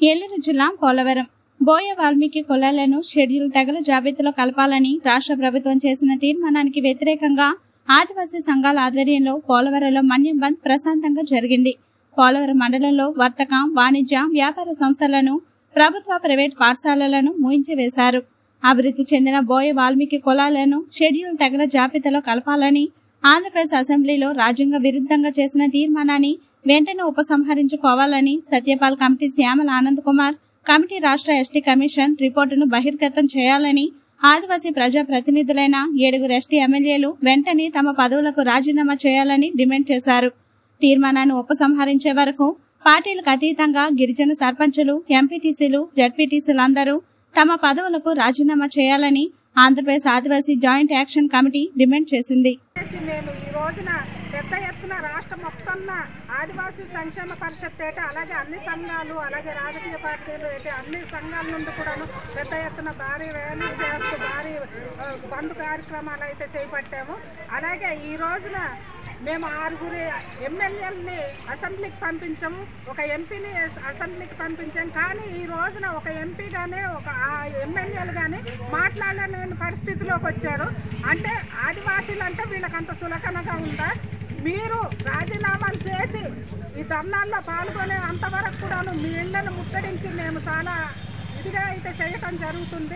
ఏలూరు జిల్లా పోలవరం బోయ వాల్మీకి కులాలను షెడ్యూల్ తెగల జాబితాలో కలపాలని రాష్ట్ర ప్రభుత్వం చేసిన తీర్మానానికి వ్యతిరేకంగా ఆదివాసీ సంఘాల ఆధ్వర్యంలో పోలవరంలో మన్యం బంద్ ప్రశాంతంగా జరిగింది పోలవరం మండలంలో వర్తక వాణిజ్య వ్యాపార సంస్థలను ప్రభుత్వ ప్రైవేట్ పాఠశాలలను మూయించివేశారు అభివృద్ధి చెందిన బోయ వాల్మీకి కులాలను షెడ్యూల్ తెగల జాబితాలో కలపాలని ఆంధ్రప్రదేశ్ అసెంబ్లీలో రాజ్యాంగ విరుద్ధంగా చేసిన తీర్మానాన్ని వెంటనే ఉపసంహరించుకోవాలని సత్యపాల్ కమిటీ శ్యామల ఆనంద్ కుమార్ కమిటీ రాష్ట్ర ఎస్టీ కమిషన్ రిపోర్టును బహిర్గతం చేయాలని ఆదివాసీ ప్రజా ప్రతినిధులైన ఏడుగురు ఎస్టీ ఎమ్మెల్యేలు వెంటనే తమ పదవులకు రాజీనామా చేయాలని డిమాండ్ చేశారు తీర్మానాన్ని ఉపసంహరించే వరకు పార్టీలకు అతీతంగా గిరిజన సర్పంచులు ఎంపీటీసీలు జడ్పీటీసీలందరూ తమ పదవులకు రాజీనామా చేయాలని Andhra Pradesh Adivasi joint action committee demand చేసింది చేసి మేము ఈ రోజున పెద్ద ఎత్తున రాష్ట్ర మొత్తంన ఆదివాసీ సంక్షేమ పరిషత్ ఏట అలాగే అన్ని సంఘాలు అలాగే రాజకీయ పార్టీలు ఏంటి అన్ని సంఘాల నుండి కూడాను పెద్ద ఎత్తున భారీ ర్యాలీ చేస్తూ భారీ ఆ, బంద్ కార్యక్రమాలు అయితే చేపట్టాము అలాగే ఈ రోజున మేము ఆరుగురి ఎమ్మెల్యేలని అసెంబ్లీకి పంపించాము ఒక ఎంపీని అసెంబ్లీకి పంపించాం కానీ ఈ రోజున ఒక ఎంపీ కానీ ఒక ఎమ్మెల్యేలు కానీ మాట్లాడలేని పరిస్థితిలోకి వచ్చారు అంటే ఆదివాసీలు అంటే వీళ్ళకి అంత సులకనగా ఉందా మీరు రాజీనామాలు చేసి ఈ ధర్నాల్లో పాల్గొనే అంతవరకు కూడాను మీ ఇళ్లను ముట్టడించి మేము చాలా ఇదిగా అయితే చేయటం జరుగుతుంది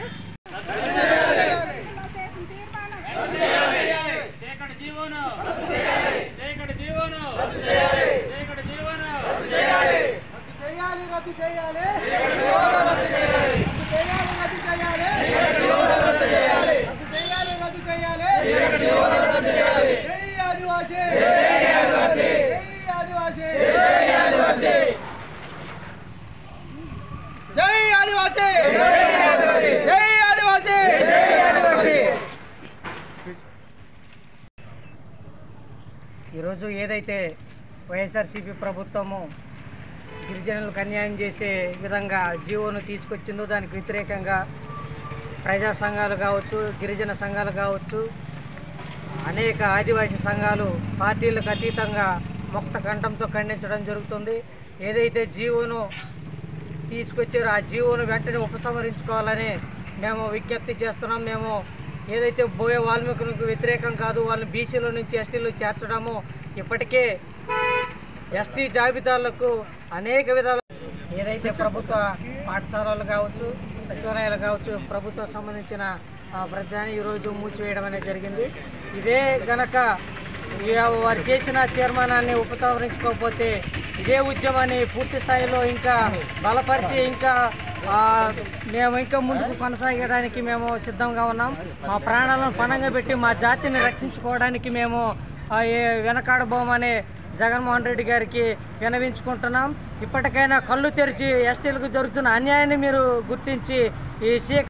చేసిన తీర్మానం చీకటి జీవోను చీకటి జీవోను చీకటి జీవోను చేయాలి రద్దు చేయాలి రద్దు చేయాలి రద్దు చేయాలి రద్దు చేయాలి రద్దు చేయాలి రద్దు చేయాలి జై ఆదివాసీ జై ఆదివాసీ జై ఆదివాసీ జై ఆదివాసీ జై ఆదివాసీ జై ఆదివాసీ ఈరోజు ఏదైతే వైఎస్ఆర్సీపీ ప్రభుత్వము గిరిజనులకు అన్యాయం చేసే విధంగా జీవోను తీసుకొచ్చిందో దానికి వ్యతిరేకంగా ప్రజా సంఘాలు కావచ్చు గిరిజన సంఘాలు కావచ్చు అనేక ఆదివాసీ సంఘాలు పార్టీలకు అతీతంగా ముక్త కంఠంతో ఖండించడం జరుగుతుంది ఏదైతే జీవోను తీసుకొచ్చారో ఆ జీవోను వెంటనే ఉపసంహరించుకోవాలని మేము విజ్ఞప్తి చేస్తున్నాం మేము ఏదైతే బోయే వాల్మీకులకు వ్యతిరేకం కాదు వాళ్ళని బీసీలో నుంచి ఎస్టీలో చేర్చడము ఇప్పటికే ఎస్టీ జాబితాలకు అనేక విధాల ఏదైతే ప్రభుత్వ పాఠశాలలు కావచ్చు సచివాలయాలు కావచ్చు ప్రభుత్వం సంబంధించిన ఆ, ప్రతిదాన్ని ఈరోజు మూసివేయడం అనేది జరిగింది ఇదే గనక ఈ వారు చేసిన తీర్మానాన్ని ఉపసంహరించుకోకపోతే ఇదే ఉద్యమాన్ని పూర్తి స్థాయిలో ఇంకా బలపరిచి ఇంకా ఆ, మేము ఇంకా ముందుకు కొనసాగడానికి మేము సిద్ధంగా ఉన్నాం మా ప్రాణాలను పణంగా పెట్టి మా జాతిని రక్షించుకోవడానికి మేము ఆ, ఏ వెనకాడబోమని జగన్మోహన్ రెడ్డి గారికి వినవించుకుంటున్నాం ఇప్పటికైనా కళ్ళు తెరిచి ఎస్టీలకు జరుగుతున్న అన్యాయాన్ని మీరు గుర్తించి ఈ సీఎం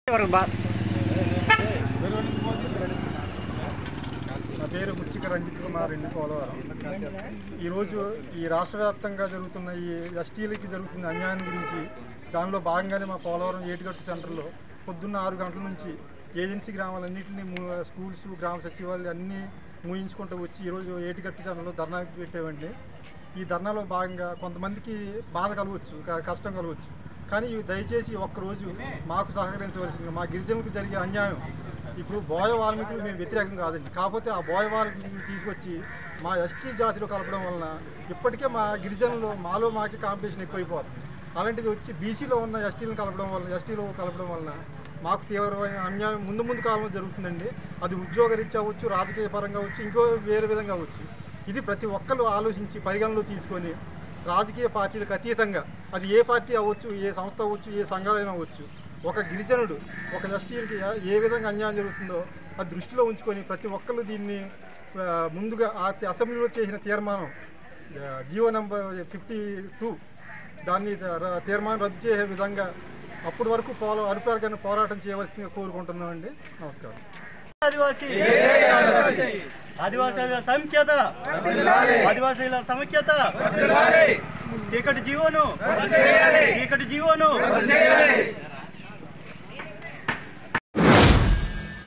నా పేరు ముచ్చిక రంజిత్ కుమార్ రెడ్డి పోలవరం ఈరోజు ఈ రాష్ట్ర వ్యాప్తంగా జరుగుతున్న ఈ ఎస్టీలకి జరుగుతున్న అన్యాయం గురించి దానిలో భాగంగానే మా పోలవరం ఏటిగట్టు సెంటర్లో పొద్దున్న ఆరు గంటల నుంచి ఏజెన్సీ గ్రామాలన్నింటినీ మూ- స్కూల్స్ గ్రామ సచివాలయాలు అన్నీ మూయించుకుంటూ వచ్చి ఈరోజు ఏటిగట్టు సెంటర్లో ధర్నా పెట్టామండి ఈ ధర్నాలో భాగంగా కొంతమందికి బాధ కలవచ్చు క- కష్టం కలవచ్చు కానీ దయచేసి ఒక్కరోజు మాకు సహకరించవలసింది మా గిరిజనులకు జరిగే అన్యాయం ఇప్పుడు బోయ వాల్మీకులు మేము వ్యతిరేకం కాదండి కాకపోతే ఆ బోయ వాల్మీకులు తీసుకొచ్చి మా ఎస్టీ జాతిలో కలపడం వలన ఇప్పటికే మా గిరిజనులు మాలో మాకే కాంపిటీషన్ ఎక్కువైపోతుంది అలాంటిది వచ్చి బీసీలో ఉన్న ఎస్టీలను కలపడం వలన ఎస్టీలో కలపడం వలన మాకు తీవ్రమైన అన్యాయం ముందు ముందు కాలంలో జరుగుతుందండి అది ఉద్యోగరీత్యా అవ్వచ్చు రాజకీయ పరంగా అవ్వచ్చు ఇంకో వేరే విధంగా అవ్వచ్చు ఇది ప్రతి ఒక్కరు ఆలోచించి పరిగణలో తీసుకొని రాజకీయ పార్టీలకు అతీతంగా అది ఏ పార్టీ అవ్వచ్చు ఏ సంస్థ అవ్వచ్చు ఏ సంఘాలైనా అవ్వచ్చు ఒక గిరిజనుడు ఒక ఎస్టీలకి ఏ విధంగా అన్యాయం జరుగుతుందో అది దృష్టిలో ఉంచుకొని ప్రతి ఒక్కరు దీన్ని ఆ, ముందుగా ఆ అసెంబ్లీలో చేసిన తీర్మానం ఆ, జియో నెంబర్ ఫిఫ్టీ టూ దాన్ని ర- తీర్మానం రద్దు చేసే విధంగా అప్పటి వరకు పోల అరుపారుగానే పోరాటం చేయవలసిందిగా కోరుకుంటున్నామండి నమస్కారం ఆదివాసీ ఆదివాసీల సమైక్యత ఆదివాసీల సమైక్యత చీకటి జీవోను చీకటి జీవోను